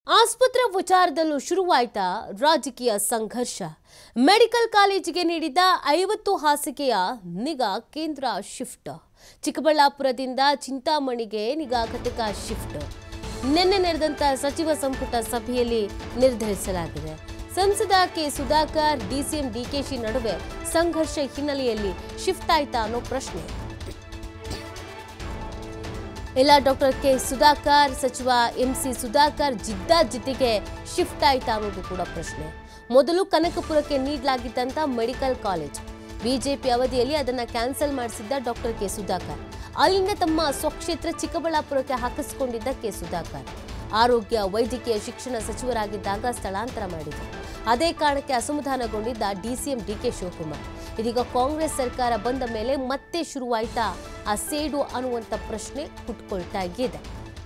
ಆಸ್ಪತ್ರೆ ವಿಚಾರದಲ್ಲೂ ಶುರುವಾಯ್ತಾ ರಾಜಕೀಯ ಸಂಘರ್ಷ ಮೆಡಿಕಲ್ ಕಾಲೇಜಿಗೆ ನೀಡಿದ ಐವತ್ತು ಹಾಸಿಗೆಯ ನಿಗಾ ಕೇಂದ್ರ ಶಿಫ್ಟ್ ಚಿಕ್ಕಬಳ್ಳಾಪುರದಿಂದ ಚಿಂತಾಮಣಿಗೆ ನಿಗಾ ಘಟಕ ಶಿಫ್ಟ್ ನಿನ್ನೆ ನಡೆದಂತ ಸಚಿವ ಸಂಪುಟ ಸಭೆಯಲ್ಲಿ ನಿರ್ಧರಿಸಲಾಗಿದೆ ಸಂಸದ ಕೆ ಸುಧಾಕರ್ ಡಿಸಿಎಂ ಡಿಕೆಶಿ ನಡುವೆ ಸಂಘರ್ಷ ಹಿನ್ನೆಲೆಯಲ್ಲಿ ಶಿಫ್ಟ್ ಆಯ್ತಾ ಅನ್ನೋ ಪ್ರಶ್ನೆ ಇಲ್ಲ ಡಾಕ್ಟರ್ ಕೆ ಸುಧಾಕರ್ ಸಚಿವ ಎಂ ಸಿ ಸುಧಾಕರ್ ಜಿದ್ದಾಜಿದ್ದಿಗೆ ಶಿಫ್ಟ್ ಆಯ್ತಾ ಅನ್ನೋದು ಕೂಡ ಪ್ರಶ್ನೆ ಮೊದಲು ಕನಕಪುರಕ್ಕೆ ನೀಡಲಾಗಿದ್ದಂಥ ಮೆಡಿಕಲ್ ಕಾಲೇಜ್ ಬಿಜೆಪಿ ಅವಧಿಯಲ್ಲಿ ಅದನ್ನ ಕ್ಯಾನ್ಸಲ್ ಮಾಡಿಸಿದ್ದ ಡಾಕ್ಟರ್ ಕೆ ಸುಧಾಕರ್ ಅಲ್ಲಿಂದ ತಮ್ಮ ಸ್ವಕ್ಷೇತ್ರ ಚಿಕ್ಕಬಳ್ಳಾಪುರಕ್ಕೆ ಹಾಕಿಸಿಕೊಂಡಿದ್ದ ಕೆ ಸುಧಾಕರ್ ಆರೋಗ್ಯ ವೈದ್ಯಕೀಯ ಶಿಕ್ಷಣ ಸಚಿವರಾಗಿದ್ದಾಗ ಸ್ಥಳಾಂತರ ಮಾಡಿದರು ಅದೇ ಕಾರಣಕ್ಕೆ ಅಸಮಾಧಾನಗೊಂಡಿದ್ದ ಡಿಸಿಎಂ ಡಿಕೆ ಶಿವಕುಮಾರ್ ಇದೀಗ ಕಾಂಗ್ರೆಸ್ ಸರ್ಕಾರ ಬಂದ ಮೇಲೆ ಮತ್ತೆ ಶುರುವಾಯ್ತಾ ಆ ಸೇಡು ಅನ್ನುವಂಥ ಪ್ರಶ್ನೆ ಹುಟ್ಕೊಳ್ತಾ ಇದೆ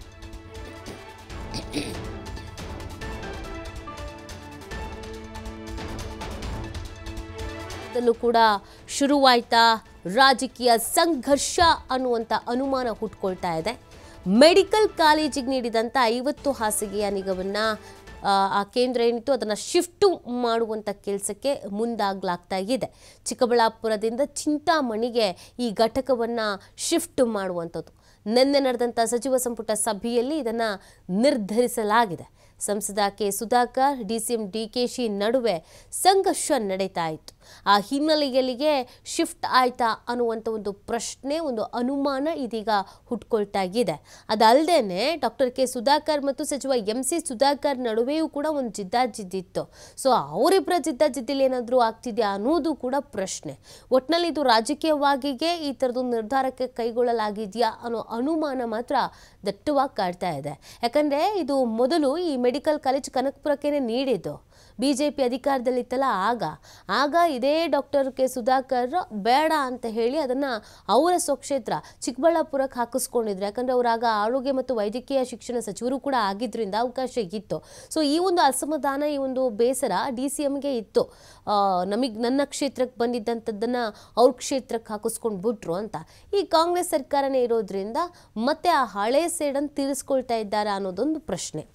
ದಲ್ಲೂ ಕೂಡ ಶುರುವಾಯ್ತಾ ರಾಜಕೀಯ ಸಂಘರ್ಷ ಅನ್ನುವಂಥ ಅನುಮಾನ ಹುಟ್ಕೊಳ್ತಾ ಇದೆ ಮೆಡಿಕಲ್ ಕಾಲೇಜಿಗೆ ನೀಡಿದಂಥ ಐವತ್ತು ಹಾಸಿಗೆಯ ನಿಗವನ್ನ ಆ, ಆ ಕೇಂದ್ರ ಏನಿತ್ತು ಅದನ್ನು ಶಿಫ್ಟು ಮಾಡುವಂಥ ಕೆಲಸಕ್ಕೆ ಮುಂದಾಗಲಾಗ್ತಾ ಇದೆ ಚಿಕ್ಕಬಳ್ಳಾಪುರದಿಂದ ಚಿಂತಾಮಣಿಗೆ ಈ ಘಟಕವನ್ನು ಶಿಫ್ಟ್ ಮಾಡುವಂಥದ್ದು ನಿನ್ನೆ ನಡೆದಂಥ ಸಚಿವ ಸಂಪುಟ ಸಭೆಯಲ್ಲಿ ಇದನ್ನು ನಿರ್ಧರಿಸಲಾಗಿದೆ ಸಂಸದ ಕೆ ಸುಧಾಕರ್ ಡಿಸಿಎಂ ಡಿಕೆಶಿ ನಡುವೆ ಸಂಘರ್ಷ ನಡೀತಾ ಇತ್ತು ಆ ಹಿನ್ನೆಲೆಯಲ್ಲಿಗೆ ಶಿಫ್ಟ್ ಆಯ್ತಾ ಅನ್ನುವಂಥ ಒಂದು ಪ್ರಶ್ನೆ ಒಂದು ಅನುಮಾನ ಇದೀಗ ಹುಟ್ಕೊಳ್ತಾ ಇದೆ ಅದಲ್ಲದೆ ಡಾಕ್ಟರ್ ಕೆ ಸುಧಾಕರ್ ಮತ್ತು ಸಚಿವ ಎಂ ಸಿ ಸುಧಾಕರ್ ನಡುವೆಯೂ ಕೂಡ ಒಂದು ಜಿದ್ದಾಜಿದ್ದಿತ್ತು ಸೊ ಅವರಿಬ್ಬರ ಜಿದ್ದಾಜಿದ್ದಿಲಿ ಏನಾದರೂ ಆಗ್ತಿದೆಯಾ ಅನ್ನೋದು ಕೂಡ ಪ್ರಶ್ನೆ ಒಟ್ಟಿನಲ್ಲಿ ಇದು ರಾಜಕೀಯವಾಗಿಗೆ ಈ ಥರದೊಂದು ನಿರ್ಧಾರಕ್ಕೆ ಕೈಗೊಳ್ಳಲಾಗಿದೆಯಾ ಅನ್ನೋ ಅನುಮಾನ ಮಾತ್ರ ದಟ್ಟವಾಗಿ ಕಾಡ್ತಾ ಇದೆ ಯಾಕಂದರೆ ಇದು ಮೊದಲು ಈ ಮೆಡಿಕಲ್ ಕಾಲೇಜ್ ಕನಕಪುರಕ್ಕೇನೆ ನೀಡಿದ್ದು ಬಿ ಜೆ ಪಿ ಅಧಿಕಾರದಲ್ಲಿತ್ತಲ್ಲ ಆಗ ಆಗ ಇದೇ ಡಾಕ್ಟರ್ ಕೆ ಸುಧಾಕರ್ ಬೇಡ ಅಂತ ಹೇಳಿ ಅದನ್ನು ಅವರ ಸ್ವಕ್ಷೇತ್ರ ಚಿಕ್ಕಬಳ್ಳಾಪುರಕ್ಕೆ ಹಾಕಿಸ್ಕೊಂಡಿದ್ರು ಯಾಕಂದರೆ ಅವರು ಆಗ ಆರೋಗ್ಯ ಮತ್ತು ವೈದ್ಯಕೀಯ ಶಿಕ್ಷಣ ಸಚಿವರು ಕೂಡ ಆಗಿದ್ದರಿಂದ ಅವಕಾಶ ಇತ್ತು ಸೊ ಈ ಒಂದು ಅಸಮಾಧಾನ ಈ ಒಂದು ಬೇಸರ ಡಿ ಸಿ ಎಮ್ಗೆ ಇತ್ತು ನಮಗೆ ನನ್ನ ಕ್ಷೇತ್ರಕ್ಕೆ ಬಂದಿದ್ದಂಥದ್ದನ್ನು ಅವ್ರ ಕ್ಷೇತ್ರಕ್ಕೆ ಹಾಕಿಸ್ಕೊಂಡು ಬಿಟ್ರು ಅಂತ ಈ ಕಾಂಗ್ರೆಸ್ ಸರ್ಕಾರನೇ ಇರೋದ್ರಿಂದ ಮತ್ತೆ ಆ ಹಳೆ ಸೇಡನ್ನು ತೀರಿಸ್ಕೊಳ್ತಾ ಇದ್ದಾರೆ ಅನ್ನೋದೊಂದು ಪ್ರಶ್ನೆ